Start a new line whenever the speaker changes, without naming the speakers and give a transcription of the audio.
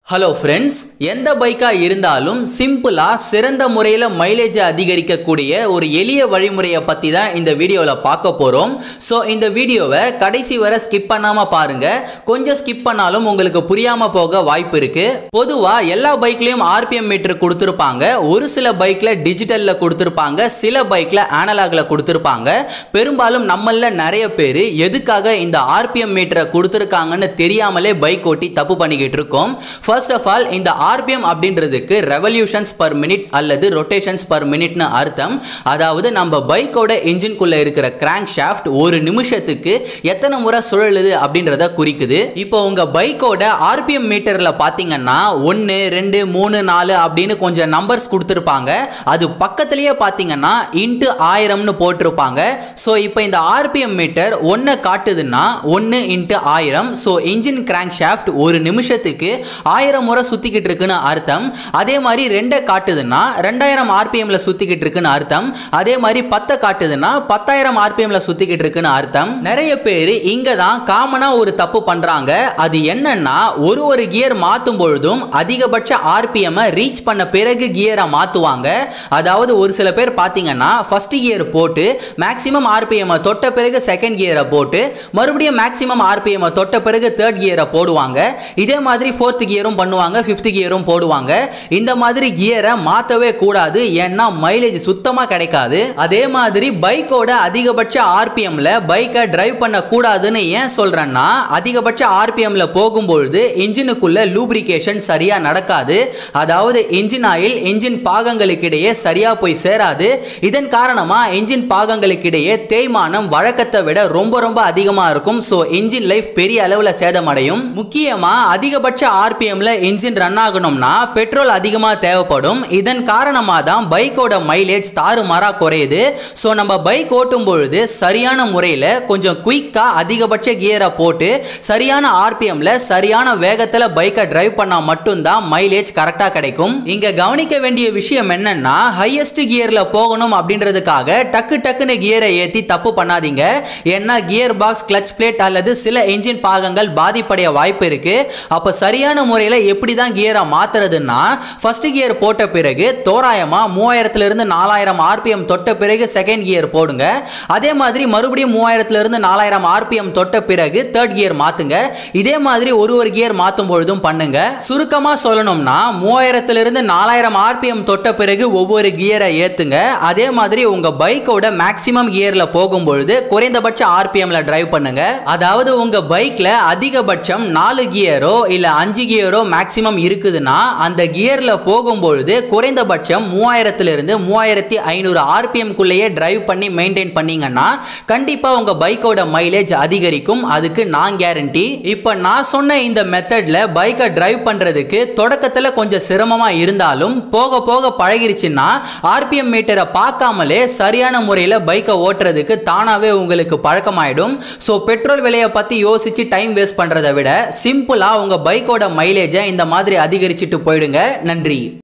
hello friends எந்த பைக்காக இருந்தாலும் சிம்பிளாக சிறந்த முறையில் மைலேஜை அதிகரிக்கக்கூடிய ஒரு எளிய வழிமுறையை பற்றி தான் இந்த வீடியோவில் பார்க்க போகிறோம் ஸோ இந்த வீடியோவை கடைசி வரை ஸ்கிப் பண்ணாமல் பாருங்கள் கொஞ்சம் ஸ்கிப் பண்ணாலும் உங்களுக்கு புரியாமல் போக வாய்ப்பு இருக்குது பொதுவாக எல்லா பைக்லேயும் ஆர்பிஎம் மீட்டர் கொடுத்துருப்பாங்க ஒரு சில பைக்கில் டிஜிட்டலில் கொடுத்துருப்பாங்க சில பைக்கில் ஆனலாகில் கொடுத்துருப்பாங்க பெரும்பாலும் நம்மள நிறைய பேர் எதுக்காக இந்த ஆர்பிஎம் மீட்டரை கொடுத்துருக்காங்கன்னு தெரியாமலே பைக் ஓட்டி தப்பு பண்ணிக்கிட்டு இருக்கோம் ஃபர்ஸ்ட் ஆஃப் ஆல் இந்த ஆர்பிஎம் அப்படின்றதுக்கு ரெவல்யூஷன்ஸ் பர் மினிட் அல்லது ரொட்டேஷன்ஸ் பர் மினிட்னு அர்த்தம் அதாவது நம்ம பைக்கோட இன்ஜின்குள்ளே இருக்கிற கிராங்க் ஷாஃப்ட் ஒரு நிமிஷத்துக்கு எத்தனை முறை சுழலுது அப்படின்றத குறிக்குது இப்போ உங்கள் பைக்கோட ஆர்பிஎம் மீட்டரில் பார்த்தீங்கன்னா ஒன்று ரெண்டு மூணு நாலு அப்படின்னு கொஞ்சம் நம்பர்ஸ் கொடுத்துருப்பாங்க அது பக்கத்துலேயே பார்த்தீங்கன்னா இன்ட்டு ஆயிரம்னு போட்டிருப்பாங்க ஸோ இப்போ இந்த ஆர்பிஎம் மீட்டர் ஒன்றை காட்டுதுன்னா ஒன்று இன்ட்டு ஆயிரம் ஸோ இன்ஜின் கிராங்க் ஷாஃப்ட் ஒரு நிமிஷத்துக்கு ஆயிரம் முறை சுற்றிக்கிட்டு இருக்குன்னு அர்த்தம் அதே மாதிரி ரெண்டை காட்டுதுன்னா ரெண்டாயிரம் ஆர்பிஎம்ல சுற்றிக்கிட்டு இருக்குன்னு அர்த்தம் அதே மாதிரி பத்தை காட்டுதுன்னா பத்தாயிரம் ஆர்பிஎம்ல சுற்றிக்கிட்டு இருக்குன்னு அர்த்தம் நிறைய பேர் இங்கே தான் காமனாக ஒரு தப்பு பண்ணுறாங்க அது என்னன்னா ஒரு ஒரு கியர் மாற்றும் பொழுதும் அதிகபட்ச ஆர்பிஎம் ரீச் பண்ண பிறகு கியரை மாற்றுவாங்க அதாவது ஒரு சில பேர் பார்த்தீங்கன்னா ஃபர்ஸ்ட் கியர் போட்டு மேக்ஸிமம் ஆர்பிஎம் தொட்ட பிறகு செகண்ட் கியரை போட்டு மறுபடியும் மேக்ஸிமம் ஆர்பிஎம் தொட்ட பிறகு தேர்ட் கியரை போடுவாங்க இதே மாதிரி ஃபோர்த் கியரும் பண்ணுவாங்க ஃபிஃப்த் கியரும் போடுவாங்க இந்த மாதிரி கியரை மாற்றவே கூடாது ஏன்னா மைலேஜ் சுத்தமாக கிடைக்காது அதே மாதிரி பைக்கோட அதிகபட்ச ஆர்பிஎம்ல பைக்கை டிரைவ் பண்ணக்கூடாதுன்னு ஏன் சொல்கிறேன்னா அதிகபட்ச ஆர்பிஎம்ல போகும்பொழுது இன்ஜினுக்குள்ள லூப்ரிகேஷன் சரியாக நடக்காது அதாவது இன்ஜின் ஆயில் இன்ஜின் பாகங்களுக்கிடையே சரியாக போய் சேராது இதன் காரணமாக இன்ஜின் பாகங்களுக்கிடையே தேய்மானம் வழக்கத்தை விட ரொம்ப ரொம்ப அதிகமாக இருக்கும் ஸோ இன்ஜின் லைஃப் பெரிய அளவில் சேதமடையும் முக்கியமாக அதிகபட்ச ஆர்பிஎம்ல இன்ஜின் ரன் ஆகணும்னா பெட்ரோல் அதிகமாக தேவைப்படும் இதன் காரணமாக தான் பைக்கோட மைலேஜ் தாறுமாறாக குறையுது ஸோ நம்ம பைக் ஓட்டும் பொழுது சரியான முறையில் கொஞ்சம் குயிக்காக அதிகபட்ச கியரை போட்டு சரியான ஆர்பிஎம்ல சரியான வேகத்தில் பைக்கை டிரைவ் பண்ணால் மட்டும்தான் மைலேஜ் கரெக்டாக கிடைக்கும் இங்கே கவனிக்க வேண்டிய விஷயம் என்னன்னா ஹையஸ்ட் கியரில் போகணும் அப்படின்றதுக்காக டக்கு டக்குன்னு கியரை ஏற்றி தப்பு பண்ணாதீங்க ஏன்னா கியர் பாக்ஸ் கிளச் பிளேட் அல்லது சில இன்ஜின் பாகங்கள் பாதிப்படைய வாய்ப்பு இருக்கு அப்போ சரியான முறையில் எப்படி தான் கியரை மாத்துறதுன்னா ஃபர்ஸ்ட் கியர் போட்ட பிறகு தோராயமா மூவாயிரத்துல இருந்து நாலாயிரம் ஆர்பிஎம் தொட்ட பிறகு செகண்ட் கியர் போடுங்க அதே மாதிரி மறுபடியும் மூவாயிரத்துல இருந்து நாலாயிரம் ஆர்பிஎம் தொட்ட பிறகு தேர்ட் கியர் மாத்துங்க இதே மாதிரி ஒரு ஒரு கியர் மாற்றும் பொழுதும் பண்ணுங்க சுருக்கமா சொல்லணும்னா மூவாயிரத்துல இருந்து நாலாயிரம் ஆர்பிஎம் தொட்ட பிறகு ஒவ்வொரு கியரை ஏத்துங்க அதே மாதிரி உங்க பைக்கோட மேக்ஸிமம் கியர்ல போகும்பொழுது குறைந்தபட்ச ஆர்பிஎம்ல டிரைவ் பண்ணுங்க அதாவது உங்க பைக்ல அதிகபட்சம் நாலு கியரோ இல்ல அஞ்சு கியரோ மேக்ஸிமம் இருக்குதுன்னா அந்த கியர்ல போகும்பொழுது குறைந்தபட்சம் மூவாயிரத்துல இருந்து மூவாயிரத்தி ஐநூறு ஆர்பிஎம் குள்ளேயே டிரைவ் பண்ணி மெயின்டைன் பண்ணீங்கன்னா கண்டிப்பா உங்க பைக்கோட மைலேஜ் அதிகரிக்கும் அதுக்கு நான் கேரண்டி இப்போ நான் சொன்ன இந்த மெத்தட்ல பைக்கை டிரைவ் பண்றதுக்கு தொடக்கத்துல கொஞ்சம் சிரமமா இருந்தாலும் போக போக பழகிருச்சுன்னா ஆர்பிஎம் மீட்டரை பார்க்காமலே சரியான முறையில் பைக்கை ஓட்டுறதுக்கு தானாகவே உங்களுக்கு பழக்கமாயிடும் ஸோ பெட்ரோல் விலையை பற்றி யோசிச்சு டைம் வேஸ்ட் பண்ணுறதை விட சிம்பிளாக உங்கள் பைக்கோட மைலேஜை இந்த மாதிரி அதிகரிச்சுட்டு போயிடுங்க நன்றி